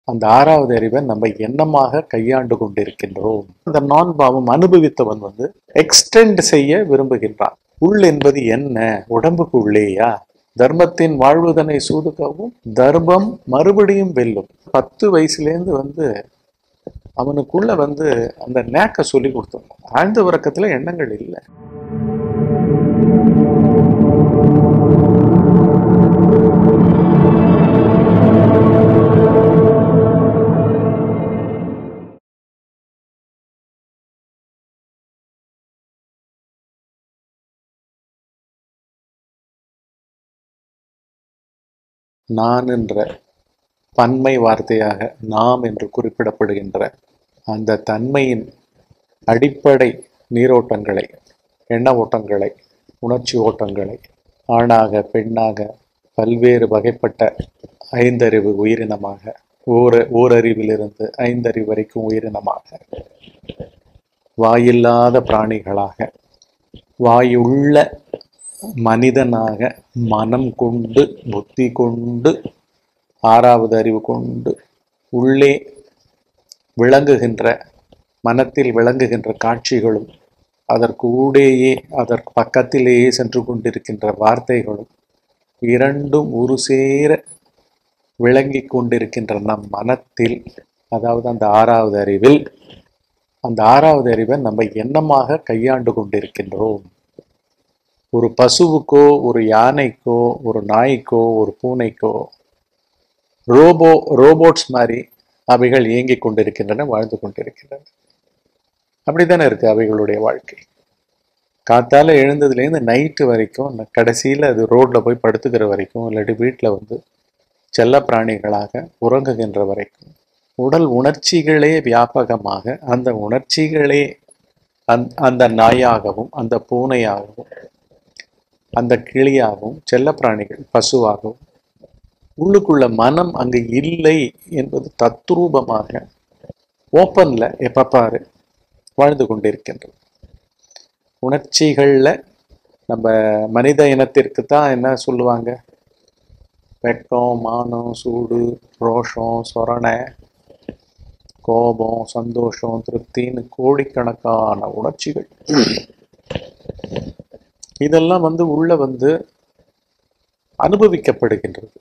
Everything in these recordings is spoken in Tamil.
அந்த ஆறாவது அறிவை நம்ம எண்ணமாக கையாண்டு கொண்டிருக்கின்றோம் அந்த நான் பாவம் அனுபவித்தவன் வந்து எக்ஸ்டெண்ட் செய்ய விரும்புகின்றான் உள் என்பது என்ன உடம்புக்கு உள்ளேயா தர்மத்தின் வாழ்வுதனை சூதுக்கவும் தர்மம் மறுபடியும் வெல்லும் பத்து வயசுலேருந்து வந்து அவனுக்குள்ள வந்து அந்த நேக்க சொல்லி கொடுத்தோம் ஆழ்ந்த உறக்கத்துல எண்ணங்கள் இல்லை நான் என்ற பன்மை வார்த்தையாக நாம் என்று குறிப்பிடப்படுகின்ற அந்த தன்மையின் அடிப்படை நீரோட்டங்களை எண்ண ஓட்டங்களை உணர்ச்சி ஓட்டங்களை ஆணாக பெண்ணாக பல்வேறு வகைப்பட்ட ஐந்தறிவு உயிரினமாக ஓர ஓரறிவிலிருந்து ஐந்தறிவு வரைக்கும் உயிரினமாக வாயில்லாத பிராணிகளாக வாயுள்ள மனிதனாக மனம் கொண்டு புத்தி கொண்டு ஆறாவது அறிவு கொண்டு உள்ளே விளங்குகின்ற மனத்தில் விளங்குகின்ற காட்சிகளும் அதற்கு ஊடேயே அதற்கு பக்கத்திலேயே சென்று கொண்டிருக்கின்ற வார்த்தைகளும் இரண்டும் ஒரு சேர விளங்கி கொண்டிருக்கின்ற நம் மனத்தில் அதாவது அந்த ஆறாவது அறிவில் அந்த ஆறாவது அறிவை நம்ம எண்ணமாக கையாண்டு கொண்டிருக்கின்றோம் ஒரு பசுவுக்கோ ஒரு யானைக்கோ ஒரு நாய்க்கோ ஒரு பூனைக்கோ ரோபோ ரோபோட்ஸ் மாதிரி அவைகள் இயங்கிக் கொண்டிருக்கின்றன வாழ்ந்து கொண்டிருக்கின்றன அப்படித்தானே இருக்கு அவைகளுடைய வாழ்க்கை காத்தால எழுந்ததுலேருந்து நைட்டு வரைக்கும் கடைசியில் அது ரோட்ல போய் படுத்துக்கிற வரைக்கும் இல்லாட்டி வீட்டில் வந்து செல்ல பிராணிகளாக உறங்குகின்ற வரைக்கும் உடல் உணர்ச்சிகளே வியாபகமாக அந்த உணர்ச்சிகளே அந் அந்த நாயாகவும் அந்த பூனையாகவும் அந்த கிளியாகவும் செல்லப்பிராணிகள் பசுவாகவும் உள்ளுக்குள்ள மனம் அங்கு இல்லை என்பது தத்ரூபமாக ஓப்பன்ல எப்ப பாரு வாழ்ந்து கொண்டிருக்கின்றது உணர்ச்சிகள்ல நம்ம மனித இனத்திற்கு தான் என்ன சொல்லுவாங்க வெட்கம் மானம் சூடு ரோஷம் சொரணை கோபம் சந்தோஷம் திருப்தின்னு கோடிக்கணக்கான உணர்ச்சிகள் இதெல்லாம் வந்து உள்ள வந்து அனுபவிக்கப்படுகின்றது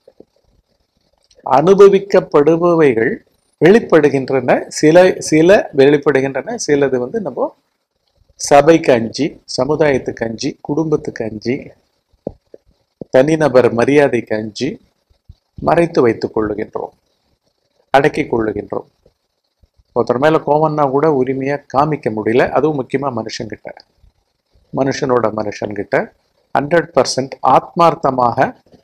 அனுபவிக்கப்படுபவைகள் வெளிப்படுகின்றன சில சில வெளிப்படுகின்றன சிலது வந்து நம்ம சபைக்கு அஞ்சு சமுதாயத்துக்கு அஞ்சு குடும்பத்துக்கு அஞ்சு தனிநபர் மரியாதைக்கு அஞ்சு மறைத்து வைத்துக் கொள்ளுகின்றோம் அடக்கிக் கொள்ளுகின்றோம் ஒருத்தர் மேல கோவம்னா கூட உரிமையா காமிக்க முடியல அதுவும் முக்கியமா மனுஷங்கிட்ட மனுஷனோட மனுஷன்கிட்ட ஹண்ட்ரட் பர்சன்ட் ஆத்மார்த்தமாக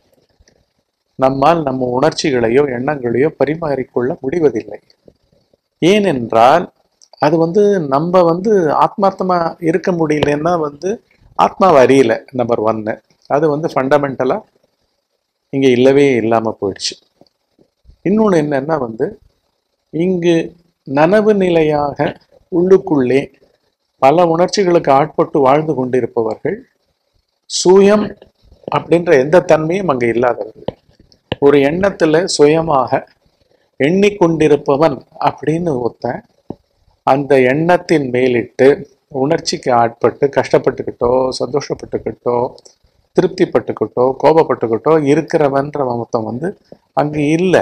நம்மால் நம்ம உணர்ச்சிகளையோ எண்ணங்களையோ பரிமாறிக்கொள்ள முடிவதில்லை ஏனென்றால் அது வந்து நம்ம வந்து ஆத்மார்த்தமா இருக்க முடியலன்னா வந்து ஆத்மாவை அறியல நம்பர் ஒன்னு அது வந்து ஃபண்டமெண்டலா இங்க இல்லவே இல்லாம போயிடுச்சு இன்னொன்று என்னன்னா வந்து இங்கு நனவு நிலையாக உள்ளுக்குள்ளே பல உணர்ச்சிகளுக்கு ஆட்பட்டு வாழ்ந்து கொண்டிருப்பவர்கள் சுயம் அப்படின்ற எந்த தன்மையும் அங்க இல்லாதவர்கள் ஒரு எண்ணத்துல சுயமாக எண்ணிக்கொண்டிருப்பவன் அப்படின்னு ஒருத்தன் அந்த எண்ணத்தின் மேலிட்டு உணர்ச்சிக்கு ஆட்பட்டு கஷ்டப்பட்டுக்கிட்டோ சந்தோஷப்பட்டுக்கிட்டோ திருப்திப்பட்டுக்கிட்டோ கோபப்பட்டுக்கிட்டோ இருக்கிறவன்ற மொத்தம் வந்து அங்கு இல்லை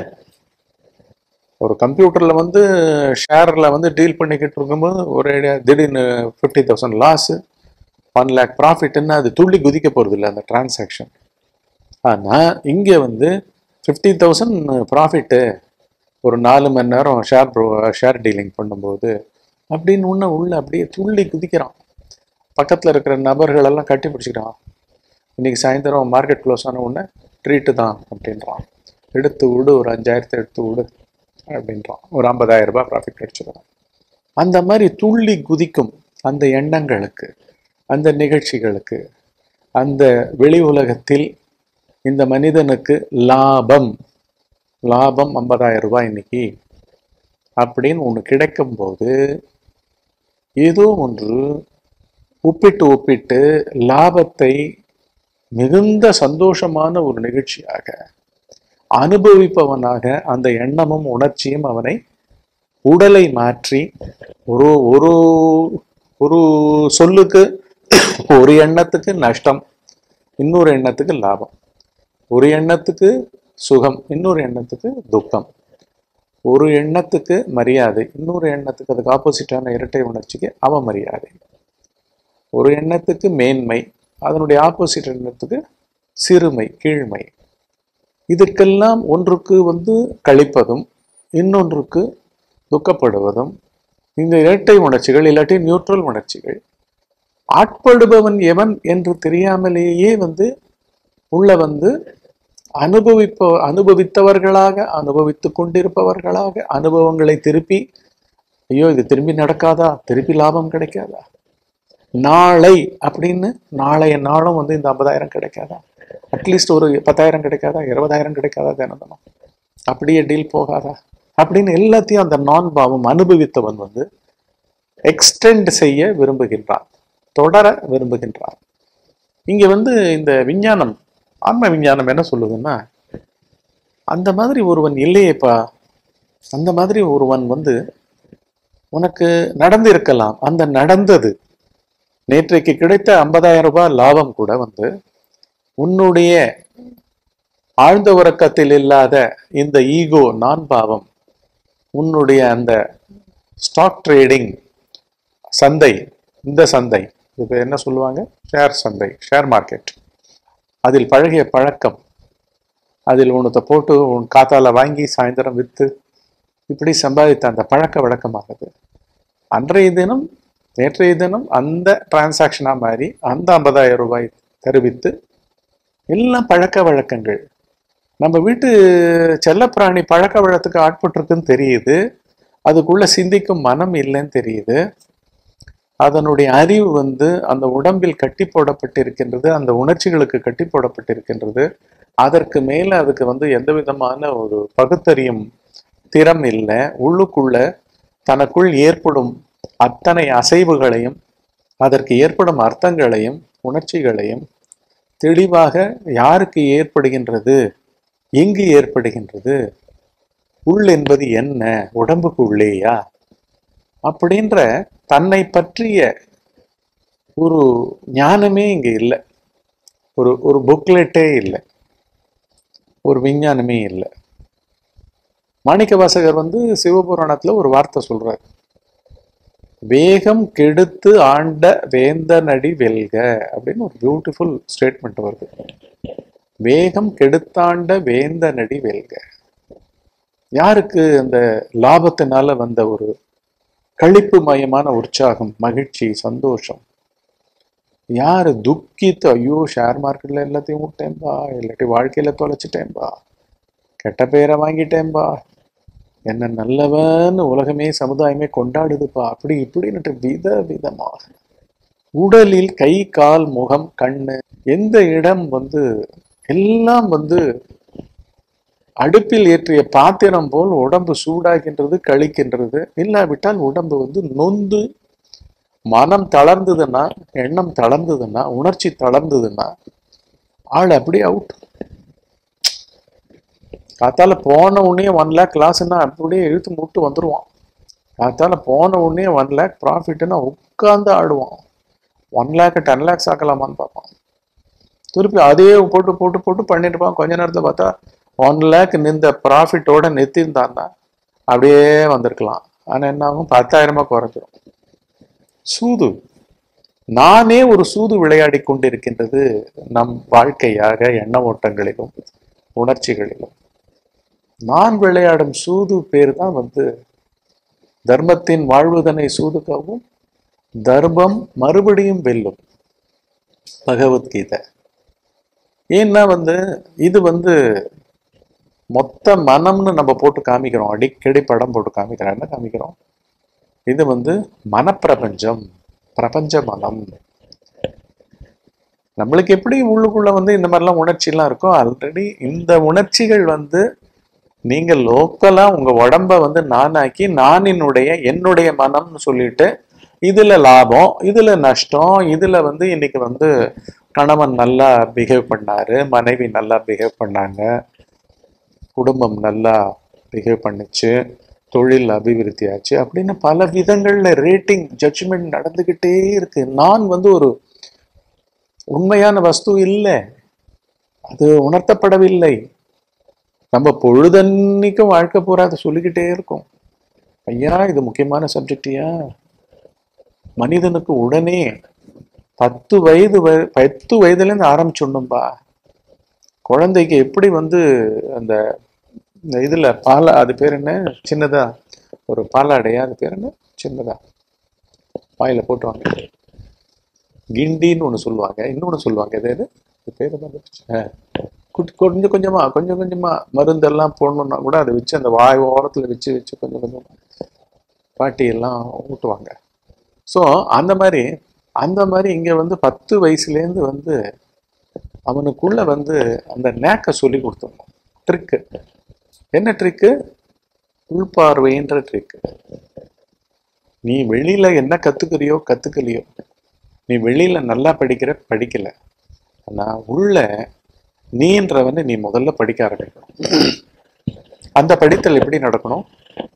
ஒரு கம்ப்யூட்டர்ல வந்து ஷேர்ல வந்து டீல் பண்ணிக்கிட்டு இருக்கும்போது ஒரு திடீர்னு fifty thousand loss one lakh ப்ராஃபிட்னு அது துள்ளி குதிக்க போறது இல்லை அந்த டிரான்சாக்ஷன் ஆனா இங்க வந்து ஃபிஃப்டி தௌசண்ட் ப்ராஃபிட்டு ஒரு நாலு மணி நேரம் ஷேர் ப்ரோ ஷேர் டீலிங் பண்ணும்போது அப்படின்னு உன்ன உள்ள அப்படியே துள்ளி குதிக்கிறான் பக்கத்தில் இருக்கிற நபர்கள் எல்லாம் கட்டி பிடிச்சிக்கிறான் இன்னைக்கு சாயந்தரம் மார்க்கெட் க்ளோஸ் ஆன உடனே ட்ரீட்டு தான் அப்படின்றான் எடுத்து விடு ஒரு அஞ்சாயிரத்தை எடுத்து விடு அப்படின்றான் ஒரு ஐம்பதாயிரம் ரூபாய் ப்ராஃபிட் கிடைச்சிடும் அந்த மாதிரி துள்ளி குதிக்கும் அந்த எண்ணங்களுக்கு அந்த நிகழ்ச்சிகளுக்கு அந்த வெளி உலகத்தில் இந்த மனிதனுக்கு லாபம் லாபம் ஐம்பதாயிரம் ரூபாய் இன்னைக்கு அப்படின்னு ஒன்று கிடைக்கும்போது ஏதோ ஒன்று ஒப்பிட்டு ஒப்பிட்டு லாபத்தை மிகுந்த சந்தோஷமான ஒரு நிகழ்ச்சியாக அனுபவிப்பவனாக அந்த எண்ணமும் உணர்ச்சியும் அவனை உடலை மாற்றி ஒரு ஒரு ஒரு சொல்லுக்கு ஒரு எண்ணத்துக்கு நஷ்டம் இன்னொரு எண்ணத்துக்கு லாபம் ஒரு எண்ணத்துக்கு சுகம் இன்னொரு எண்ணத்துக்கு துக்கம் ஒரு எண்ணத்துக்கு மரியாதை இன்னொரு எண்ணத்துக்கு அதுக்கு ஆப்போசிட்டான இரட்டை உணர்ச்சிக்கு அவமரியாதை ஒரு எண்ணத்துக்கு மேன்மை அதனுடைய ஆப்போசிட் எண்ணத்துக்கு சிறுமை கீழ்மை இதற்கெல்லாம் ஒன்றுக்கு வந்து கழிப்பதும் இன்னொன்றுக்கு துக்கப்படுவதும் இந்த இரட்டை உணர்ச்சிகள் இல்லாட்டி நியூட்ரல் உணர்ச்சிகள் ஆட்படுபவன் எவன் என்று தெரியாமலேயே வந்து உள்ள வந்து அனுபவிப்ப அனுபவித்தவர்களாக அனுபவித்துக் கொண்டிருப்பவர்களாக அனுபவங்களை திருப்பி ஐயோ இது திரும்பி நடக்காதா திருப்பி லாபம் கிடைக்காதா நாளை அப்படின்னு நாளைய நாளும் வந்து இந்த ஐம்பதாயிரம் கிடைக்காதா அட்லீஸ்ட் ஒரு பத்தாயிரம் கிடைக்காதா இருபதாயிரம் கிடைக்காதா தினம் தினம் அப்படியே டீல் போகாதா அப்படின்னு எல்லாத்தையும் அந்த நான் பாவம் அனுபவித்தவன் வந்து எக்ஸ்டெண்ட் செய்ய விரும்புகின்றான் தொடர விரும்புகின்றான் இங்க வந்து இந்த விஞ்ஞானம் ஆன்ம விஞ்ஞானம் என்ன சொல்லுதுன்னா அந்த மாதிரி ஒருவன் இல்லையேப்பா அந்த மாதிரி ஒருவன் வந்து உனக்கு நடந்திருக்கலாம் அந்த நடந்தது நேற்றைக்கு கிடைத்த ஐம்பதாயிரம் ரூபாய் லாபம் கூட வந்து உன்னுடைய ஆழ்ந்த உறக்கத்தில் இல்லாத இந்த ஈகோ நான் பாவம் உன்னுடைய அந்த ஸ்டாக் ட்ரேடிங் சந்தை இந்த சந்தை இது என்ன சொல்லுவாங்க ஷேர் சந்தை ஷேர் மார்க்கெட் அதில் பழகிய பழக்கம் அதில் உனத்தை போட்டு உன் காத்தால வாங்கி சாயந்தரம் விற்று இப்படி சம்பாதித்த அந்த பழக்க வழக்கமாகுது அன்றைய தினம் நேற்றைய தினம் அந்த டிரான்சாக்ஷனாக மாறி அந்த ஐம்பதாயிரம் ரூபாய் தெரிவித்து எல்லாம் பழக்க வழக்கங்கள் நம்ம வீட்டு செல்லப்பிராணி பழக்க வழக்கத்துக்கு ஆட்பட்டிருக்குன்னு தெரியுது அதுக்குள்ள சிந்திக்கும் மனம் இல்லைன்னு தெரியுது அதனுடைய அறிவு வந்து அந்த உடம்பில் கட்டி போடப்பட்டிருக்கின்றது அந்த உணர்ச்சிகளுக்கு கட்டி போடப்பட்டிருக்கின்றது அதற்கு மேல அதுக்கு வந்து எந்த விதமான ஒரு பகுத்தறியும் திறம் இல்லை உள்ளுக்குள்ள தனக்குள் ஏற்படும் அத்தனை அசைவுகளையும் அதற்கு ஏற்படும் அர்த்தங்களையும் உணர்ச்சிகளையும் தெளிவாக யாருக்கு ஏற்படுகின்றது எங்கு ஏற்படுகின்றது உள் என்பது என்ன உடம்புக்கு உள்ளேயா அப்படின்ற தன்னை பற்றிய ஒரு ஞானமே இங்க இல்லை ஒரு ஒரு புக்லெட்டே இல்லை ஒரு விஞ்ஞானமே இல்லை மாணிக்க வாசகர் வந்து சிவபுராணத்துல ஒரு வார்த்தை சொல்றார் வேகம் கெடுத்து ஆண்ட வேந்தனடி வெல்க அப்படின்னு ஒரு பியூட்டிஃபுல் ஸ்டேட்மெண்ட் வருது வேகம் கெடுத்தாண்ட வேந்தனடி வெல்க யாருக்கு அந்த லாபத்தினால வந்த ஒரு கழிப்பு மயமான உற்சாகம் மகிழ்ச்சி சந்தோஷம் யாரு துக்கித்து ஐயோ ஷேர் மார்க்கெட்ல எல்லாத்தையும் விட்டேன்பா இல்லாட்டி வாழ்க்கையில தொலைச்சிட்டேன்பா கெட்ட பேரை வாங்கிட்டேன்பா என்ன நல்லவன்னு உலகமே சமுதாயமே கொண்டாடுதுப்பா அப்படி இப்படின்னுட்டு வித விதமாக உடலில் கை கால் முகம் கண்ணு எந்த இடம் வந்து எல்லாம் வந்து அடுப்பில் ஏற்றிய பாத்திரம் போல் உடம்பு சூடாகின்றது கழிக்கின்றது இல்லாவிட்டால் உடம்பு வந்து நொந்து மனம் தளர்ந்ததுன்னா எண்ணம் தளர்ந்ததுன்னா உணர்ச்சி தளர்ந்ததுன்னா ஆள் அப்படியே அவுட் காத்தால போன உடனே ஒன் லேக் லாஸ்ன்னா அப்படியே இழுத்து முட்டு வந்துருவான் காத்தால போன உடனே ஒன் லேக் ப்ராஃபிட்னா உட்கார்ந்து ஆடுவான் ஒன் லேக் டென் லேக்ஸ் ஆக்கலாமான்னு பார்ப்பான் திருப்பி அதே போட்டு போட்டு போட்டு பண்ணிட்டு இருப்பான் கொஞ்ச நேரத்தில் பார்த்தா ஒன் லேக் நின்ற ப்ராஃபிட்டோட நெத்திருந்தான்னா அப்படியே வந்திருக்கலாம் ஆனால் என்ன ஆகும் பத்தாயிரமா குறைஞ்சிரும் சூது நானே ஒரு சூது விளையாடி கொண்டிருக்கின்றது நம் வாழ்க்கையாக எண்ண ஓட்டங்களிலும் உணர்ச்சிகளிலும் நான் விளையாடும் சூது பேர் தான் வந்து தர்மத்தின் வாழ்வுதனை சூதுக்கவும் தர்மம் மறுபடியும் வெல்லும் பகவத்கீதை ஏன்னா வந்து இது வந்து மொத்த மனம்னு நம்ம போட்டு காமிக்கிறோம் அடிக்கடி படம் போட்டு காமிக்கிறோம் என்ன காமிக்கிறோம் இது வந்து மனப்பிரபஞ்சம் பிரபஞ்ச மனம் நம்மளுக்கு எப்படி உள்ளுக்குள்ள வந்து இந்த மாதிரிலாம் உணர்ச்சிலாம் இருக்கோ ஆல்ரெடி இந்த உணர்ச்சிகள் வந்து நீங்க லோக்கலா உங்க உடம்ப வந்து நானாக்கி நானினுடைய என்னுடைய மனம்னு சொல்லிட்டு இதுல லாபம் இதுல நஷ்டம் இதுல வந்து இன்னைக்கு வந்து கணவன் நல்லா பிஹேவ் பண்ணாரு மனைவி நல்லா பிஹேவ் பண்ணாங்க குடும்பம் நல்லா பிஹேவ் பண்ணுச்சு தொழில் அபிவிருத்தி ஆச்சு அப்படின்னு பல விதங்கள்ல ரேட்டிங் ஜட்ஜ்மெண்ட் நடந்துகிட்டே இருக்கு நான் வந்து ஒரு உண்மையான வஸ்து இல்லை அது உணர்த்தப்படவில்லை நம்ம பொழுதன்னைக்கும் வாழ்க்கை பூரா அதை சொல்லிக்கிட்டே இருக்கோம் ஐயா இது முக்கியமான சப்ஜெக்டியா மனிதனுக்கு உடனே பத்து வயது வ- பத்து வயதுலேருந்து ஆரம்பிச்சிடணும்பா குழந்தைக்கு எப்படி வந்து அந்த இந்த இதுல பாலா அது பேர் என்ன சின்னதா ஒரு பாலாடையா அது பேர் என்ன சின்னதா வாயில போட்டுவாங்க கிண்டின்னு ஒண்ணு சொல்லுவாங்க இன்னொன்னு சொல்லுவாங்க எது எது இது பேர் மறந்துடுச்சு. ஆ. குட்டி- கொஞ்சம் கொஞ்சமா கொஞ்சம் கொஞ்சமா மருந்தெல்லாம் போடணும்னா கூட அதை வச்சு அந்த வாய் ஓரத்துல வச்சு வச்சு கொஞ்சம் கொஞ்சமா பாட்டி எல்லாம் ஊட்டுவாங்க ஸோ அந்த மாதிரி அந்த மாதிரி இங்க வந்து பத்து வயசுலேருந்து வந்து அவனுக்குள்ள வந்து அந்த நேக்கை சொல்லி கொடுத்துடணும் ட்ரிக்கு என்ன ட்ரிக்கு உள்பார்வைன்ற ட்ரிக்கு நீ வெளியில என்ன கத்துக்கிறியோ கத்துக்கலையோ நீ வெளியில நல்லா படிக்கிற படிக்கல ஆனா உள்ள நீன்றவனை நீ முதல்ல படிக்க ஆரம்பிக்கணும் அந்த படித்தல் எப்படி நடக்கணும்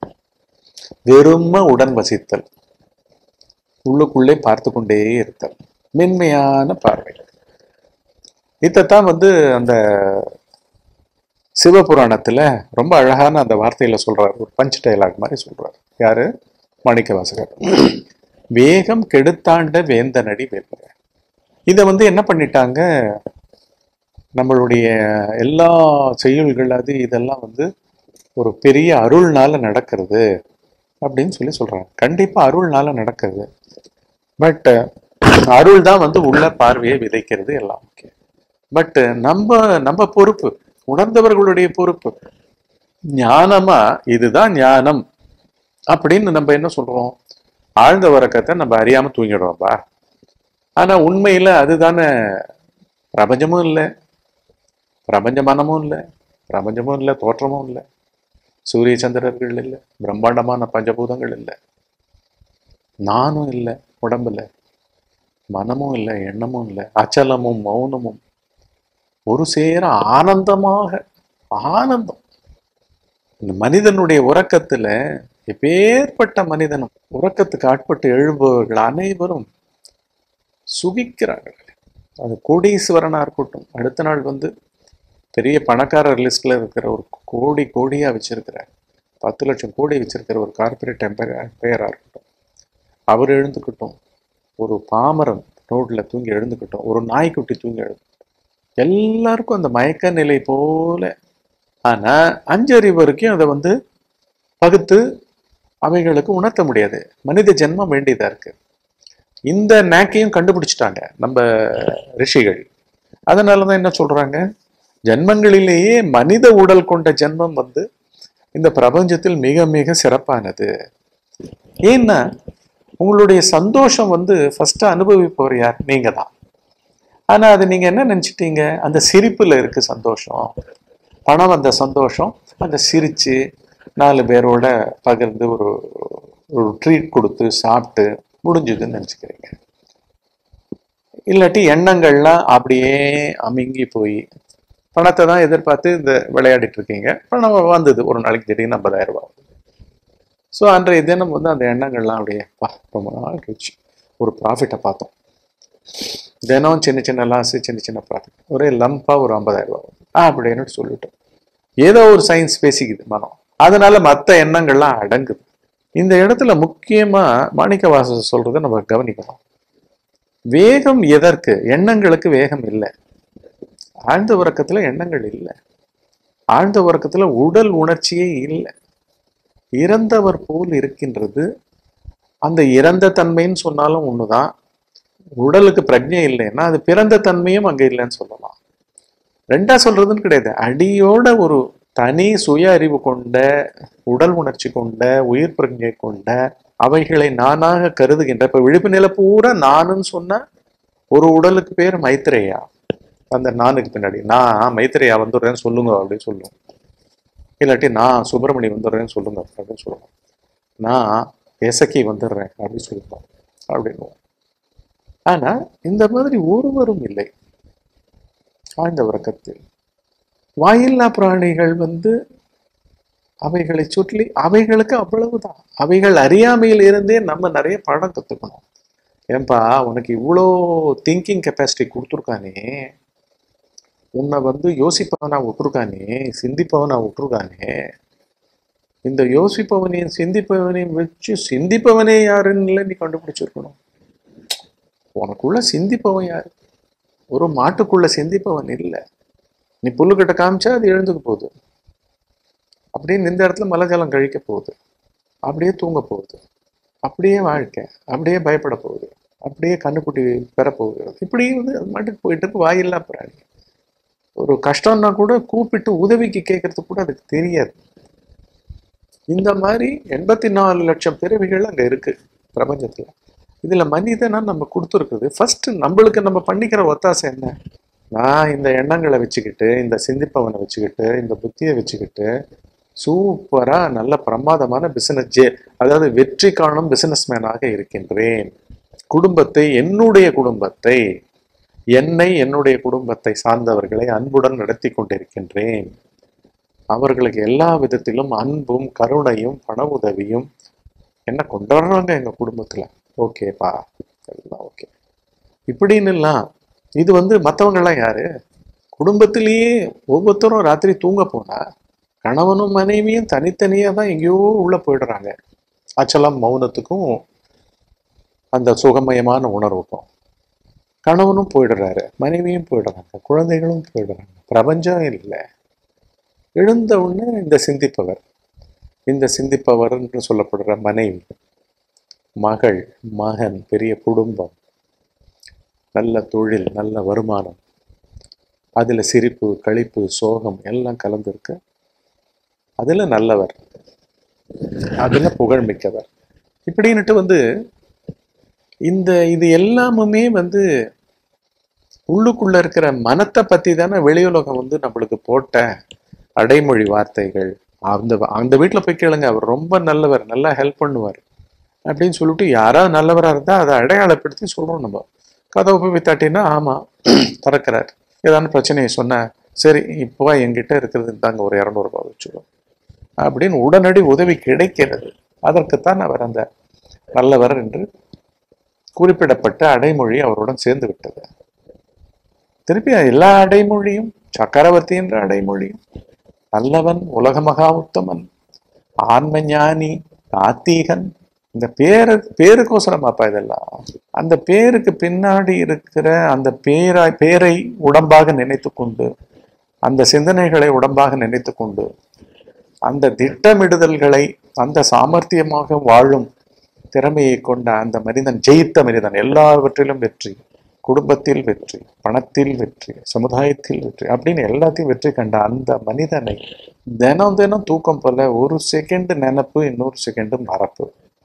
வெறும உடன் வசித்தல் உள்ளுக்குள்ளே பார்த்து கொண்டே இருத்தல் மென்மையான பார்வை இதைத்தான் வந்து அந்த சிவபுராணத்துல ரொம்ப அழகான அந்த வார்த்தையில சொல்றாரு ஒரு பஞ்ச் டயலாக் மாதிரி சொல்றாரு யாரு மாணிக்கவாசகர் வேகம் கெடுத்தாண்ட வேந்தனடி வெல்க இதை வந்து என்ன பண்ணிட்டாங்க நம்மளுடைய எல்லா செயல்கள் அது இதெல்லாம் வந்து ஒரு பெரிய அருள்னால நடக்கிறது அப்படின்னு சொல்லி சொல்றாங்க கண்டிப்பா அருள்னால நடக்கிறது பட் அருள் தான் வந்து உள்ள பார்வையை விதைக்கிறது எல்லாம் ஓகே பட் நம்ம நம்ம பொறுப்பு உணர்ந்தவர்களுடைய பொறுப்பு ஞானமா இதுதான் ஞானம் அப்படின்னு நம்ம என்ன சொல்றோம் ஆழ்ந்த உறக்கத்தை நம்ம அறியாம தூங்கிடுறோம்பா ஆனா உண்மையில அதுதானே பிரபஞ்சமும் இல்லை பிரபஞ்ச மனமும் இல்லை பிரபஞ்சமும் இல்லை தோற்றமும் இல்லை சூரிய சந்திரர்கள் இல்லை பிரம்மாண்டமான பஞ்சபூதங்கள் இல்லை நானும் இல்லை உடம்புல மனமும் இல்லை எண்ணமும் இல்லை அச்சலமும் மௌனமும் ஒரு சேர ஆனந்தமாக ஆனந்தம் இந்த மனிதனுடைய உறக்கத்துல எப்பேற்பட்ட மனிதனும் உறக்கத்துக்கு ஆட்பட்டு எழுபவர்கள் அனைவரும் சுகிக்கிறார்கள் அது கோடீஸ்வரனா இருக்கட்டும் அடுத்த நாள் வந்து பெரிய பணக்காரர் லிஸ்ட்ல இருக்கிற ஒரு கோடி கோடியா வச்சிருக்கிறார் பத்து லட்சம் கோடி வச்சிருக்கிற ஒரு கார்பரேட் எம்பையரா இருக்கட்டும் அவர் எழுந்துக்கட்டும் ஒரு பாமரன் ரோட்ல தூங்கி எழுந்துக்கட்டும் ஒரு நாய்க்குட்டி தூங்கி எழுந்து எல்லாருக்கும் அந்த மயக்க நிலை போல ஆனா அஞ்சறிவு வரைக்கும் அதை வந்து பகுத்து அவைகளுக்கு உணர்த்த முடியாது மனித ஜென்மம் வேண்டியதா இருக்கு இந்த நேக்கையும் கண்டுபிடிச்சிட்டாங்க நம்ம ரிஷிகள் அதனாலதான் என்ன சொல்றாங்க ஜென்மங்களிலேயே மனித உடல் கொண்ட ஜென்மம் வந்து இந்த பிரபஞ்சத்தில் மிக மிக சிறப்பானது ஏன்னா உங்களுடைய சந்தோஷம் வந்து ஃபர்ஸ்ட் அனுபவிப்பவர் யார் நீங்க தான் ஆனா அது நீங்க என்ன நினைச்சிட்டீங்க அந்த சிரிப்புல இருக்கு சந்தோஷம் பணம் வந்த சந்தோஷம் அந்த சிரிச்சு நாலு பேரோட பகிர்ந்து ஒரு ஒரு ட்ரீட் கொடுத்து சாப்பிட்டு முடிஞ்சதுன்னு நினச்சிக்கிறீங்க இல்லாட்டி எண்ணங்கள்லாம் அப்படியே அமுங்கி போய் பணத்தை தான் எதிர்பார்த்து இந்த விளையாடிட்டு இருக்கீங்க பணம் வந்தது ஒரு நாளைக்கு திடீர்னு ஐம்பதாயிரம் ரூபாய் ஸோ அன்றைய தினம் வந்து அந்த எண்ணங்கள்லாம் அப்படியே பா ரொம்ப நாள் கழிச்சு ஒரு ப்ராஃபிட்டை பார்த்தோம் தினம் சின்ன சின்ன லாஸ் சின்ன சின்ன ப்ராஃபிட் ஒரே லம்பாக ஒரு ஐம்பதாயிரம் ரூபாய் வருது. ஆ அப்படின்னு சொல்லிட்டோம் ஏதோ ஒரு சயின்ஸ் பேசிக்குது மனம் அதனால மற்ற எண்ணங்கள்லாம் அடங்குது இந்த இடத்துல முக்கியமா மாணிக்கவாசர் சொல்றதை நம்ம கவனிக்கணும் வேகம் எதற்கு எண்ணங்களுக்கு வேகம் இல்லை ஆழ்ந்த உறக்கத்துல எண்ணங்கள் இல்லை ஆழ்ந்த உறக்கத்துல உடல் உணர்ச்சியே இல்லை இறந்தவர் போல் இருக்கின்றது அந்த இறந்த தன்மைன்னு சொன்னாலும் ஒண்ணுதான் உடலுக்கு பிரஜை இல்லைன்னா அது பிறந்த தன்மையும் அங்க இல்லைன்னு சொல்லலாம் ரெண்டா சொல்றதுன்னு கிடையாது அடியோட ஒரு தனி சுய அறிவு கொண்ட உடல் உணர்ச்சி கொண்ட உயிர் பிரஜை கொண்ட அவைகளை நானாக கருதுகின்ற இப்ப விழிப்பு நிலை பூரா நானுன்னு சொன்னா ஒரு உடலுக்கு பேர் மைத்ரேயா அந்த நானுக்கு பின்னாடி நான் மைத்ரேயா வந்துடுறேன்னு சொல்லுங்க அப்படின்னு சொல்லுவோம் இல்லாட்டி நான் சுப்பிரமணி வந்துடுறேன்னு சொல்லுங்க அப்படின்னு சொல்லுவோம் நான் எசக்கி வந்துடுறேன் அப்படின்னு சொல்லுவோம் அப்படின்னுவோம் ஆனா இந்த மாதிரி ஒருவரும் இல்லை ஆழ்ந்த உறக்கத்தில் வாயில்லா பிராணிகள் வந்து அவைகளை சுற்றி அவைகளுக்கு அவ்வளவுதான் அவைகள் அறியாமையில் இருந்தே நம்ம நிறைய பாடம் கத்துக்கணும் ஏன்பா உனக்கு இவ்வளோ திங்கிங் கெப்பாசிட்டி கொடுத்துருக்கானே உன்னை வந்து யோசிப்பவனா விட்டுருக்கானே சிந்திப்பவனா விட்டுருக்கானே இந்த யோசிப்பவனையும் சிந்திப்பவனையும் வச்சு சிந்திப்பவனே யாருன்னு நீ கண்டுபிடிச்சிருக்கணும் உனக்குள்ள சிந்திப்பவன் யாரு ஒரு மாட்டுக்குள்ள சிந்திப்பவன் இல்லை நீ புல்லுக்கிட்ட காமிச்சா அது எழுந்துக்க போகுது அப்படியே இந்த இடத்துல மலை ஜலம் கழிக்க போகுது அப்படியே தூங்க போகுது அப்படியே வாழ்க்கை அப்படியே பயப்பட போகுது அப்படியே கண்ணுக்குட்டி பெற போகுது இப்படி வந்து அது மாட்டுக்கு போயிட்டு இருக்கு வாயில்லா பிராணி ஒரு கஷ்டம்னா கூட கூப்பிட்டு உதவிக்கு கேட்கறது கூட அதுக்கு தெரியாது இந்த மாதிரி எண்பத்தி நாலு லட்சம் பிறவிகள் அங்க இருக்கு பிரபஞ்சத்துல இதுல மனிதனா நம்ம கொடுத்துருக்குது ஃபர்ஸ்ட் நம்மளுக்கு நம்ம பண்ணிக்கிற ஒத்தாசை என்ன நான் இந்த எண்ணங்களை வச்சுக்கிட்டு இந்த சிந்திப்பவனை வச்சுக்கிட்டு இந்த புத்தியை வச்சுக்கிட்டு சூப்பரா நல்ல பிரமாதமான பிசினஸ் ஜே அதாவது வெற்றி காணும் பிசினஸ் மேனாக இருக்கின்றேன் குடும்பத்தை என்னுடைய குடும்பத்தை என்னை என்னுடைய குடும்பத்தை சார்ந்தவர்களை அன்புடன் நடத்தி கொண்டிருக்கின்றேன் அவர்களுக்கு எல்லா விதத்திலும் அன்பும் கருணையும் பண உதவியும் என்ன கொண்டாடுறாங்க எங்க குடும்பத்துல ஓகேப்பா எல்லாம் ஓகே இப்படின்னுலாம் இது வந்து மத்தவங்க எல்லாம் யாரு குடும்பத்திலேயே ஒவ்வொருத்தரும் ராத்திரி தூங்க போனா கணவனும் மனைவியும் தனித்தனியா தான் எங்கேயோ உள்ள போயிடுறாங்க அச்சலம் மௌனத்துக்கும் அந்த சுகமயமான உணர்வுக்கும் கணவனும் போயிடுறாரு மனைவியும் போயிடுறாங்க குழந்தைகளும் போயிடுறாங்க பிரபஞ்சம் இல்லை எழுந்த உடனே இந்த சிந்திப்பவர் இந்த சிந்திப்பவர் என்று சொல்லப்படுற மனைவி மகள் மகன் பெரிய குடும்பம் நல்ல தொழில் நல்ல வருமானம் அதுல சிரிப்பு களிப்பு சோகம் எல்லாம் கலந்துருக்கு அதுல நல்லவர் அதுல புகழ்மிக்கவர் இப்படின்னுட்டு வந்து இந்த இது எல்லாமுமே வந்து உள்ளுக்குள்ள இருக்கிற மனத்தை பத்தி தானே வெளியுலகம் வந்து நம்மளுக்கு போட்ட அடைமொழி வார்த்தைகள் அந்த அந்த வீட்டில் போய் கேளுங்க அவர் ரொம்ப நல்லவர் நல்லா ஹெல்ப் பண்ணுவார் அப்படின்னு சொல்லிட்டு யாராவது நல்லவராக இருந்தால் அதை அடையாளப்படுத்தி சொல்கிறோம் நம்ம கதவை போய் தட்டினா ஆமாம் திறக்கிறார் ஏதான பிரச்சனையை சொன்ன சரி இப்போ என்கிட்ட இருக்கிறது தாங்க ஒரு இரநூறுபா வச்சுடும் அப்படின்னு உடனடி உதவி கிடைக்கிறது அதற்குத்தான் அவர் அந்த நல்லவர் என்று குறிப்பிடப்பட்ட அடைமொழி அவருடன் சேர்ந்து விட்டது திருப்பி எல்லா அடைமொழியும் சக்கரவர்த்தி என்ற அடைமொழியும் நல்லவன் உலக மகா உத்தமன் ஆன்ம ஞானி ஆத்தீகன் இந்த பேரு பேருக்கோசரமாப்பா இதெல்லாம் அந்த பேருக்கு பின்னாடி இருக்கிற அந்த பேரை பேரை உடம்பாக நினைத்து கொண்டு அந்த சிந்தனைகளை உடம்பாக நினைத்து கொண்டு அந்த திட்டமிடுதல்களை அந்த சாமர்த்தியமாக வாழும் திறமையை கொண்ட அந்த மனிதன் ஜெயித்த மனிதன் எல்லாவற்றிலும் வெற்றி குடும்பத்தில் வெற்றி பணத்தில் வெற்றி சமுதாயத்தில் வெற்றி அப்படின்னு எல்லாத்தையும் வெற்றி கண்ட அந்த மனிதனை தினம் தினம் தூக்கம் போல ஒரு செகண்ட் நினப்பு இன்னொரு செகண்ட் மறப்பு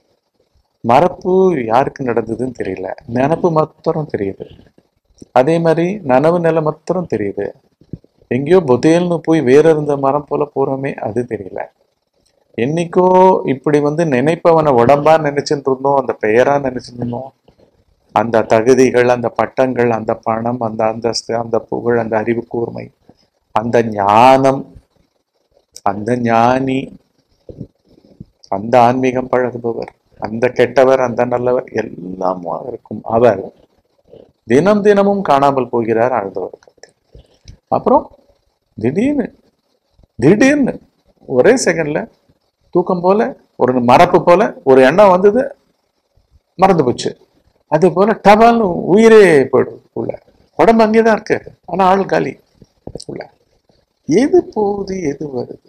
மறப்பு யாருக்கு நடந்ததுன்னு தெரியல நினப்பு மாத்திரம் தெரியுது அதே மாதிரி நனவு நிலை மாத்திரம் தெரியுது எங்கேயோ புதையல்னு போய் வேற இருந்த மரம் போல போறோமே அது தெரியல என்னைக்கோ இப்படி வந்து நினைப்பவனை உடம்பா நினைச்சுட்டு இருந்தோம் அந்த பெயரா நினைச்சுட்டு இருந்தோம் அந்த தகுதிகள் அந்த பட்டங்கள் அந்த பணம் அந்த அந்தஸ்து அந்த புகழ் அந்த அறிவு கூர்மை அந்த ஞானம் அந்த ஞானி அந்த ஆன்மீகம் பழகுபவர் அந்த கெட்டவர் அந்த நல்லவர் எல்லாம் இருக்கும் அவர் தினம் தினமும் காணாமல் போகிறார் ஆழ்ந்தவருக்கு அப்புறம் திடீர்னு திடீர்னு ஒரே செகண்ட்ல தூக்கம் போல ஒரு மறப்பு போல ஒரு எண்ணம் வந்தது மறந்து போச்சு அது போல டபால்னு உயிரே போயிடும் உள்ள உடம்பு அங்கேதான் இருக்கு ஆனா ஆள் காலி உள்ள எது போகுது எது வருது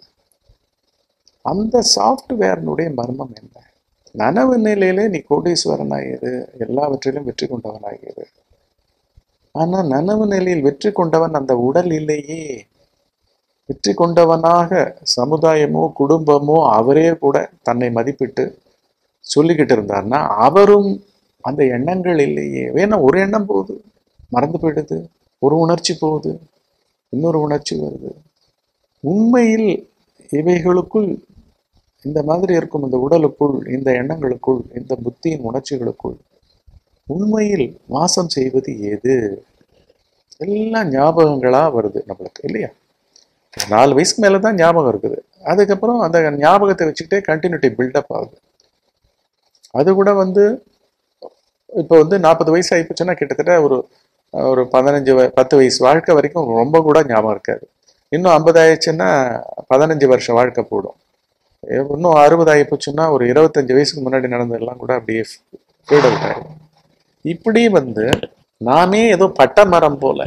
அந்த சாஃப்ட்வேர்னுடைய மர்மம் என்ன நனவு நிலையிலே நீ கோடீஸ்வரனாயிரு எல்லாவற்றிலும் வெற்றி கொண்டவனாயிரு ஆனா நனவு நிலையில் வெற்றி கொண்டவன் அந்த உடல் இல்லையே வெற்றி கொண்டவனாக சமுதாயமோ குடும்பமோ அவரே கூட தன்னை மதிப்பிட்டு சொல்லிக்கிட்டு இருந்தார்னா அவரும் அந்த எண்ணங்கள் இல்லையே வேணா ஒரு எண்ணம் போகுது மறந்து போயிடுது ஒரு உணர்ச்சி போகுது இன்னொரு உணர்ச்சி வருது உண்மையில் இவைகளுக்குள் இந்த மாதிரி இருக்கும் இந்த உடலுக்குள் இந்த எண்ணங்களுக்குள் இந்த புத்தியின் உணர்ச்சிகளுக்குள் உண்மையில் வாசம் செய்வது எது எல்லாம் ஞாபகங்களா வருது நம்மளுக்கு இல்லையா நாலு வயசுக்கு மேலே தான் ஞாபகம் இருக்குது அதுக்கப்புறம் அந்த ஞாபகத்தை வச்சுக்கிட்டே கண்டினியூட்டி பில்டப் ஆகுது அது கூட வந்து இப்போ வந்து நாற்பது வயசு ஆகிப்போச்சுன்னா கிட்டத்தட்ட ஒரு ஒரு பதினஞ்சு வ- பத்து வயசு வாழ்க்கை வரைக்கும் ரொம்ப கூட ஞாபகம் இருக்காது இன்னும் ஐம்பது ஆயிடுச்சுன்னா பதினஞ்சு வருஷம் வாழ்க்கை போடும் எ- இன்னும் அறுபது ஆகிப்போச்சுன்னா ஒரு இருபத்தஞ்சு வயசுக்கு முன்னாடி நடந்ததெல்லாம் கூட அப்படியே ஃபேட் அவுட் ஆயிடும் இப்படி வந்து நாமே ஏதோ பட்டை மரம் போல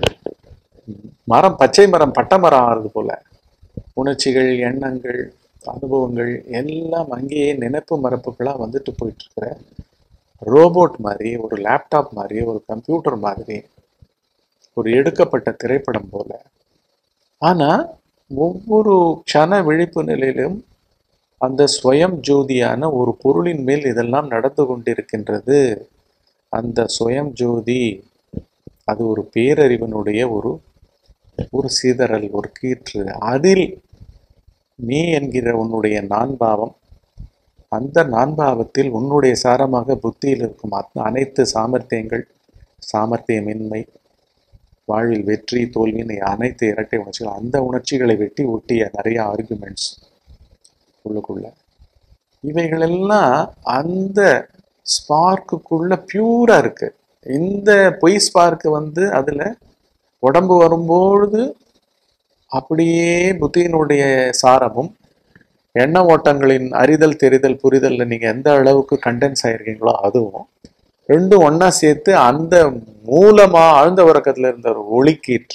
மரம் பச்சை மரம் பட்டை மரம் ஆறுது போல உணர்ச்சிகள் எண்ணங்கள் அனுபவங்கள் எல்லாம் அங்கேயே நினைப்பு மரப்புகளா வந்துட்டு போயிட்டு இருக்கிற ரோபோட் மாதிரி ஒரு லேப்டாப் மாதிரி ஒரு கம்ப்யூட்டர் மாதிரி ஒரு எடுக்கப்பட்ட திரைப்படம் போல ஆனா ஒவ்வொரு க்ஷண விழிப்பு நிலையிலும் அந்த ஸ்வயம் ஜோதியான ஒரு பொருளின் மேல் இதெல்லாம் நடந்து கொண்டிருக்கின்றது அந்த ஸ்வயம் ஜோதி அது ஒரு பேரறிவனுடைய ஒரு ஒரு சிதறல் ஒரு கீற்று அதில் நீ என்கிற உன்னுடைய நான்பாவம் அந்த நான்பாவத்தில் உன்னுடைய சாரமாக புத்தியில் இருக்கும் அத்த- அனைத்து சாமர்த்தியங்கள் சாமர்த்தியமின்மை வாழ்வில் வெற்றி தோல்வின்னு அனைத்து இரட்டை உணர்ச்சிகள் அந்த உணர்ச்சிகளை வெட்டி ஒட்டிய நிறைய ஆர்குமெண்ட்ஸ் உள்ளுக்குள்ள இவைகளெல்லாம் அந்த ஸ்பார்க்குக்குள்ள பியூரா இருக்கு இந்த பொய் ஸ்பார்க்கு வந்து அதுல உடம்பு வரும்பொழுது அப்படியே புத்தியினுடைய சாரமும் எண்ண ஓட்டங்களின் அறிதல் தெரிதல் புரிதல்ல நீங்க எந்த அளவுக்கு கண்டென்ஸ் ஆயிருக்கீங்களோ அதுவும் ரெண்டும் ஒண்ணா சேர்த்து அந்த மூலமா ஆழ்ந்த உறக்கத்துல இருந்த ஒரு ஒளிக்கீற்ற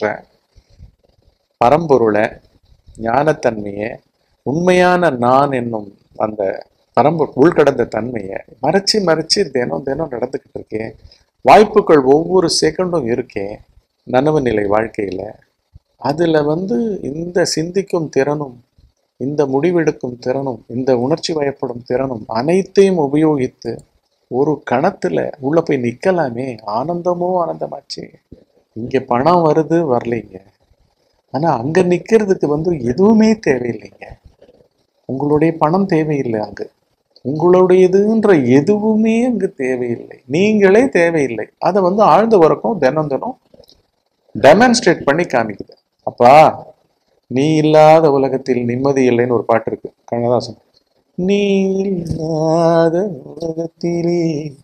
பரம்பொருளை ஞானத்தன்மையை உண்மையான நான் என்னும் அந்த பரம்பு உள்கடந்த தன்மையை மறைச்சு மறைச்சு தினம் தினம் நடந்துக்கிட்டு இருக்கேன் வாய்ப்புகள் ஒவ்வொரு செகண்டும் இருக்கேன் நனவு நிலை வாழ்க்கையில அதுல வந்து இந்த சிந்திக்கும் திறனும் இந்த முடிவெடுக்கும் திறனும் இந்த உணர்ச்சி வயப்படும் திறனும் அனைத்தையும் உபயோகித்து ஒரு கணத்துல உள்ள போய் நிக்கலாமே ஆனந்தமோ ஆனந்தமாச்சு இங்க பணம் வருது வரலைங்க ஆனா அங்க நிக்கிறதுக்கு வந்து எதுவுமே தேவையில்லைங்க உங்களுடைய பணம் தேவையில்லை அங்கு உங்களுடையதுன்ற எதுவுமே அங்கு தேவையில்லை நீங்களே தேவையில்லை அதை வந்து ஆழ்ந்த உறக்கம் தினம் தினம் டெமான்ஸ்ட்ரேட் பண்ணி காமிக்குது அப்பா நீ இல்லாத உலகத்தில் நிம்மதி இல்லைன்னு ஒரு பாட்டு இருக்கு கண்ணதாசன் நீ இல்லாத உலகத்திலே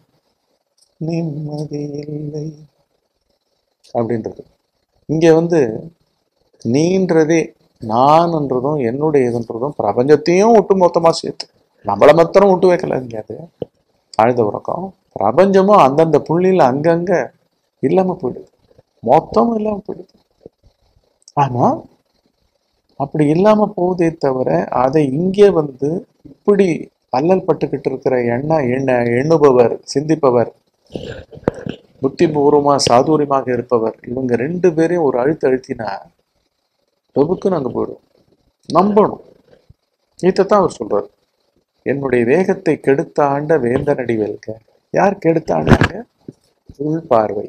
நிம்மதி இல்லை அப்படின்றது இங்க வந்து நீன்றதே நான்ன்றதும் என்னுடையதுன்றதும் பிரபஞ்சத்தையும் ஒட்டு மொத்தமா சேர்த்து நம்மளை மாத்திரம் விட்டு வைக்கல இங்க அது ஆழ்ந்த உறக்கம் பிரபஞ்சமும் அந்தந்த புள்ளியில அங்கங்க இல்லாம போயிடுது மொத்தமும் இல்லாம போயிடுது ஆனா அப்படி இல்லாம போகுதே தவிர அதை இங்கே வந்து இப்படி அல்லல் பட்டுக்கிட்டு இருக்கிற எண்ண எண்ண எண்ணுபவர் சிந்திப்பவர் புத்திபூர்வமா சாதுரியமாக இருப்பவர் இவங்க ரெண்டு பேரையும் ஒரு அழுத்த அழுத்தினா டொபுக்குன்னு அங்க போயிடும் நம்பணும் இதைத்தான் அவர் சொல்றாரு என்னுடைய வேகத்தை கெடுத்த ஆண்ட வேந்தனடி வெல்க யார் கெடுத்த ஆண்டாங்க உள்பார்வை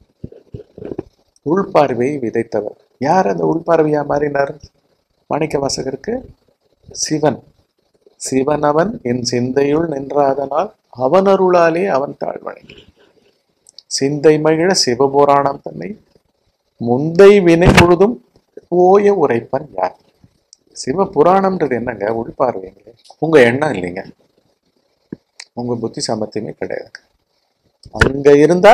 உள்பார்வையை விதைத்தவர் யார் அந்த உள்பார்வையா மாறினார் மாணிக்க வாசகருக்கு சிவன் சிவன் அவன் என் சிந்தையுள் நின்றாதனால் அவன் அருளாலே அவன் தாழ்வணங்கி சிந்தை மகிழ சிவபுராணம் தன்னை முந்தை வினை முழுதும் போய உரைப்பன் யார் சிவ புராணம்ன்றது என்னங்க உள்பார்வைங்க உங்க எண்ணம் இல்லைங்க உங்க புத்தி சாமர்த்தியமே கிடையாது அங்க இருந்தா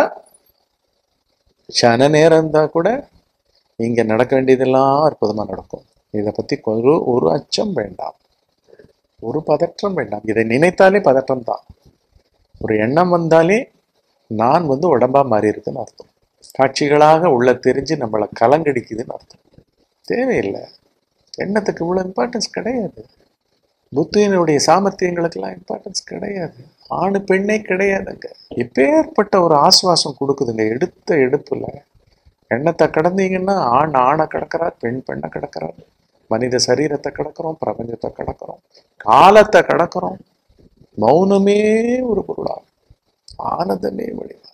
சன நேரம் இருந்தா கூட இங்க நடக்க வேண்டியதெல்லாம் அற்புதமா நடக்கும் இதை பத்தி ஒரு ஒரு அச்சம் வேண்டாம் ஒரு பதற்றம் வேண்டாம் இதை நினைத்தாலே பதற்றம் தான் ஒரு எண்ணம் வந்தாலே நான் வந்து உடம்பா மாறி இருக்குன்னு அர்த்தம் காட்சிகளாக உள்ள தெரிஞ்சு நம்மளை கலங்கடிக்குதுன்னு அர்த்தம் தேவையில்லை எண்ணத்துக்கு இவ்வளோ இம்பார்ட்டன்ஸ் கிடையாது புத்தியினுடைய சாமர்த்தியங்களுக்கெல்லாம் இம்பார்ட்டன்ஸ் கிடையாது ஆணு பெண்ணே கிடையாதுங்க எப்பேற்பட்ட ஒரு ஆசுவாசம் கொடுக்குதுங்க எடுத்த எடுப்புல எண்ணத்தை கடந்தீங்கன்னா ஆண் ஆணை கடக்கிறார் பெண் பெண்ணை கடக்கிறார் மனித சரீரத்தை கடக்கிறோம் பிரபஞ்சத்தை கடக்கிறோம் காலத்தை கடக்கிறோம் மௌனமே ஒரு பொருளாகும் ஆனந்தமே வழிவாக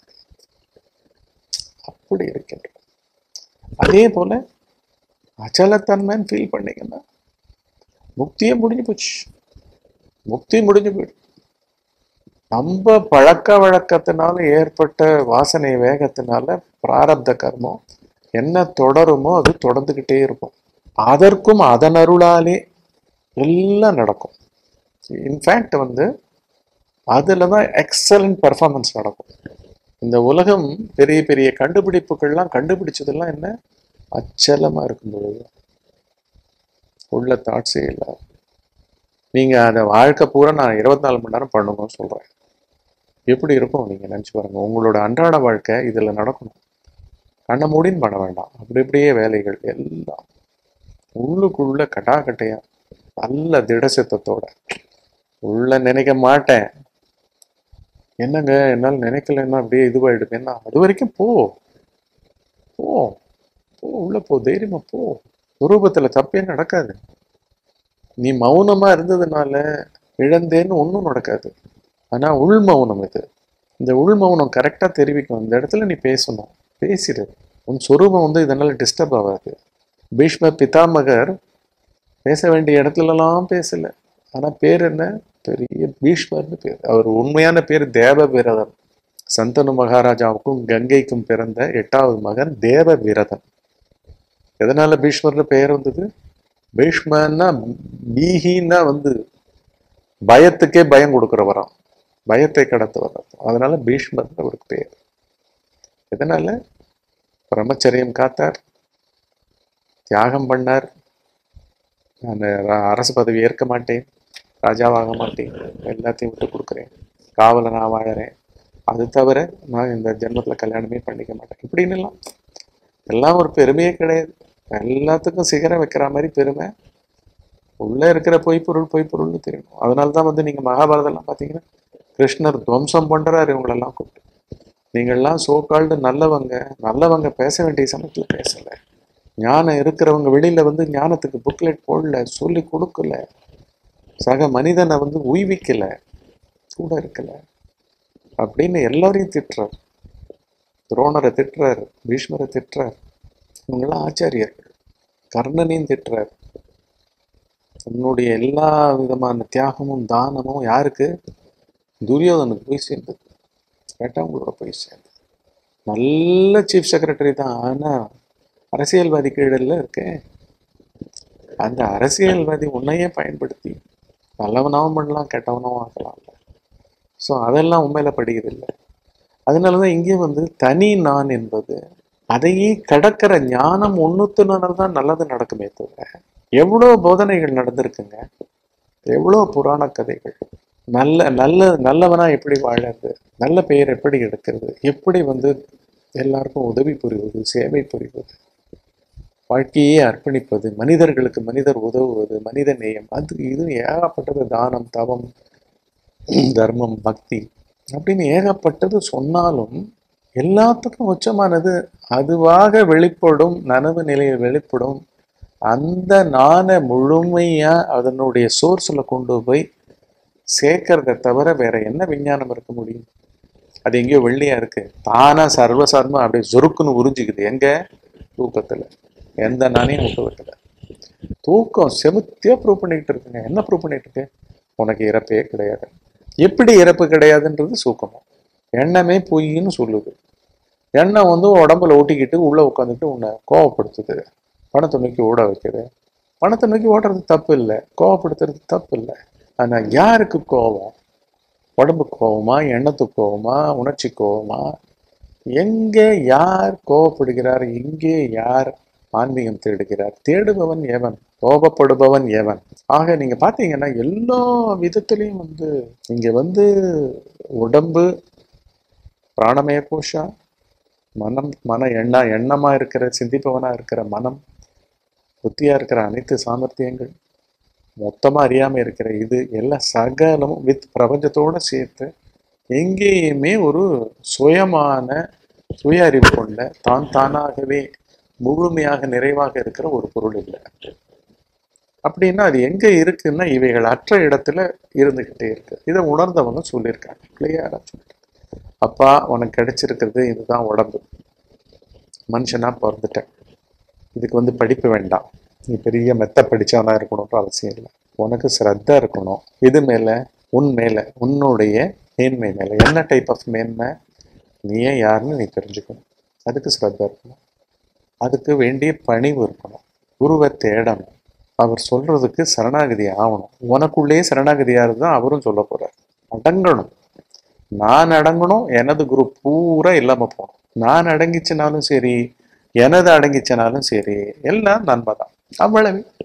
அப்படி இருக்கின்றது அதே போல அச்சலத்தன்மைன்னு ஃபீல் பண்ணீங்கன்னா முக்தியே முடிஞ்சு போச்சு முக்தி முடிஞ்சு போயிடும் நம்ம பழக்க வழக்கத்தினால ஏற்பட்ட வாசனை வேகத்தினால பிராரப்த கர்மம் என்ன தொடருமோ அது தொடர்ந்துக்கிட்டே இருக்கும் அதற்கும் அதன் அருளாலே எல்லாம் நடக்கும் இன்ஃபேக்ட் வந்து அதில் தான் எக்ஸலண்ட் பெர்ஃபார்மன்ஸ் நடக்கும் இந்த உலகம் பெரிய பெரிய கண்டுபிடிப்புகள்லாம் கண்டுபிடிச்சதெல்லாம் என்ன அச்சலமாக இருக்கும் பொழுது உள்ள தாட்ஸே இல்லை நீங்கள் அதை வாழ்க்கை பூரா நான் இருபத்தி நாலு மணி நேரம் பண்ணுங்கன்னு சொல்கிறேன் எப்படி இருக்கும் நீங்கள் நினச்சி பாருங்க உங்களோட அன்றாட வாழ்க்கை இதில் நடக்கணும் கண்ணை மூடின்னு பண்ண வேண்டாம் அப்படி இப்படியே வேலைகள் எல்லாம் உள்ளுக்குள்ள கட்டாக்கட்டையா நல்ல திடசித்தத்தோட உள்ள நினைக்க மாட்டேன் என்னங்க என்னால் நினைக்கலன்னா அப்படியே இதுவாயிடுமேன்னா அது வரைக்கும் போ போ போ உள்ள போ தைரியமா போ துரூபத்துல தப்பே நடக்காது நீ மௌனமா இருந்ததுனால இழந்தேன்னு ஒன்றும் நடக்காது ஆனா உள் மௌனம் இது இந்த உள் மௌனம் கரெக்டா தெரிவிக்கும் இந்த இடத்துல நீ பேசணும் பேசிடு உன் சொரூபம் வந்து இதனால டிஸ்டர்ப் ஆகாது பீஷ்ம பிதாமகர் பேச வேண்டிய இடத்துலலாம் பேசல ஆனா பேர் என்ன பெரிய பீஷ்மர்னு பேர் அவர் உண்மையான பேர் தேவ விரதன் சந்தனு மகாராஜாவுக்கும் கங்கைக்கும் பிறந்த எட்டாவது மகன் தேவ விரதன் எதனால பீஷ்மர்னு பெயர் வந்தது பீஷ்மன்னா பீஹின்னா வந்து பயத்துக்கே பயம் கொடுக்குறவராம் பயத்தை கடத்துவர் அதனால பீஷ்மர்னு அவருக்கு பேர் எதனால பிரம்மச்சரியம் காத்தார் தியாகம் பண்ணார் நான் ர- அரசு பதவி ஏற்க மாட்டேன் ராஜாவாக மாட்டேன் எல்லாத்தையும் விட்டு கொடுக்குறேன் காவலை நான் வாழறேன் அது தவிர நான் இந்த ஜென்மத்தில் கல்யாணமே பண்ணிக்க மாட்டேன் இப்படின்னு எல்லாம் எல்லாம் ஒரு பெருமையே கிடையாது எல்லாத்துக்கும் சிகரம் வைக்கிற மாதிரி பெருமை உள்ள இருக்கிற பொய்ப்பொருள் பொய்ப்பொருள்னு தெரியணும் அதனால தான் வந்து நீங்க மகாபாரதம்லாம் பார்த்தீங்கன்னா கிருஷ்ணர் துவம்சம் பண்றாரு இவங்களெல்லாம் கூப்பிட்டு நீங்கள்லாம் சோக்கால்டு நல்லவங்க நல்லவங்க பேச வேண்டிய சமயத்துல பேசல ஞானம் இருக்கிறவங்க வெளியில வந்து ஞானத்துக்கு புக்லெட் போடல சொல்லி கொடுக்கல சக மனிதனை வந்து உய்விக்கல கூட இருக்கல அப்படின்னு எல்லாரையும் திட்டுறார் துரோணரை திட்டுறாரு பீஷ்மரை திட்டுறார் இவங்கெல்லாம் ஆச்சாரியர்கள் கர்ணனையும் திட்டுறார் உன்னுடைய எல்லா விதமான தியாகமும் தானமும் யாருக்கு துரியோதனுக்கு போய் சேர்ந்தது கேட்டவங்களோட போய் சேர்ந்தது நல்ல சீஃப் செக்ரட்டரி தான் ஆனா அரசியல்வாதி கீழல்ல இருக்கேன் அந்த அரசியல்வாதி உன்னையே பயன்படுத்தி நல்லவனாவும் பண்ணலாம் கெட்டவனாவும் ஆக்கலாம்ல ஸோ அதெல்லாம் உண்மையில படிக்கிறது இல்லை அதனாலதான் இங்கே வந்து தனி நான் என்பது அதையே கடக்கிற ஞானம் ஒண்ணுத்துனால தான் நல்லது நடக்குமே தவிர எவ்வளோ போதனைகள் நடந்திருக்குங்க எவ்வளோ புராண கதைகள் நல்ல நல்ல நல்லவனா எப்படி வாழறது நல்ல பெயர் எப்படி எடுக்கிறது எப்படி வந்து எல்லாருக்கும் உதவி புரிவது சேவை புரிவது வாழ்க்கையே அர்ப்பணிப்பது மனிதர்களுக்கு மனிதர் உதவுவது மனித நேயம் அது இது ஏகப்பட்டது தானம் தவம் தர்மம் பக்தி அப்படின்னு ஏகப்பட்டது சொன்னாலும் எல்லாத்துக்கும் உச்சமானது அதுவாக வெளிப்படும் நனவு நிலையில் வெளிப்படும் அந்த நானை முழுமையா அதனுடைய சோர்ஸ்ல கொண்டு போய் சேர்க்கறத தவிர வேற என்ன விஞ்ஞானம் இருக்க முடியும் அது எங்கேயோ வெள்ளியா இருக்கு தானா சர்வசார்மா அப்படியே ஜொருக்குன்னு உறிஞ்சிக்குது எங்க தூக்கத்துல எந்த நானையும் விட்டு வைக்கல தூக்கம் செமுத்தியா ப்ரூவ் பண்ணிட்டு இருக்குங்க என்ன ப்ரூவ் பண்ணிட்டு இருக்கு உனக்கு இறப்பே கிடையாது எப்படி இறப்பு கிடையாதுன்றது சூக்கணும் எண்ணமே பொய்ன்னு சொல்லுது எண்ணம் வந்து உடம்புல ஒட்டிக்கிட்டு உள்ள உட்காந்துட்டு உன்னை கோவப்படுத்துது பணத்தை நோக்கி ஓட வைக்குது பணத்தை நோக்கி ஓடுறது தப்பு இல்லை கோவப்படுத்துறது தப்பு இல்லை ஆனா யாருக்கு கோபம் உடம்பு கோவமா எண்ணத்துக்கு கோவமா உணர்ச்சி கோவமா எங்கே யார் கோவப்படுகிறார் எங்கே யார் ஆன்மீகம் தேடுகிறார் தேடுபவன் எவன் கோபப்படுபவன் எவன் ஆக நீங்க பாத்தீங்கன்னா எல்லா விதத்திலையும் வந்து இங்க வந்து உடம்பு பிராணமய கோஷா மனம் மன எண்ண எண்ணமா இருக்கிற சிந்திப்பவனா இருக்கிற மனம் புத்தியா இருக்கிற அனைத்து சாமர்த்தியங்கள் மொத்தமா அறியாம இருக்கிற இது எல்லாம் சகலமும் வித் பிரபஞ்சத்தோட சேர்த்து எங்கேயுமே ஒரு சுயமான சுய அறிவு கொண்ட தான் தானாகவே முழுமையாக நிறைவாக இருக்கிற ஒரு பொருள் இல்லை அப்படின்னா அது எங்க இருக்குன்னா இவைகள் அற்ற இடத்துல இருந்துகிட்டே இருக்கு இதை உணர்ந்தவங்க சொல்லியிருக்காங்க கிளியரா சொல்லியிருக்காங்க அப்பா உனக்கு கிடைச்சிருக்கிறது இதுதான் உடம்பு மனுஷனா பிறந்துட்டேன் இதுக்கு வந்து படிப்பு வேண்டாம் நீ பெரிய மெத்த படிச்சவனா இருக்கணும்ன்ற அவசியம் இல்லை உனக்கு ஸ்ரத்தா இருக்கணும் இது மேல உன் மேல உன்னுடைய மேன்மை மேல என்ன டைப் ஆஃப் மேன்மை நீ ஏன் யாருன்னு நீ தெரிஞ்சுக்கணும் அதுக்கு ஸ்ரத்தா இருக்கணும் அதுக்கு வேண்டிய பணிவு இருக்கணும் குருவை தேடணும் அவர் சொல்றதுக்கு சரணாகதி ஆகணும் உனக்குள்ளேயே சரணாகதியா இருந்தா அவரும் சொல்ல போறார் அடங்கணும் நான் அடங்கணும் எனது குரு பூரா இல்லாம போகணும் நான் அடங்கிச்சனாலும் சரி எனது அடங்கிச்சனாலும் சரி எல்லாம் நன்மை தான் அவ்வளவு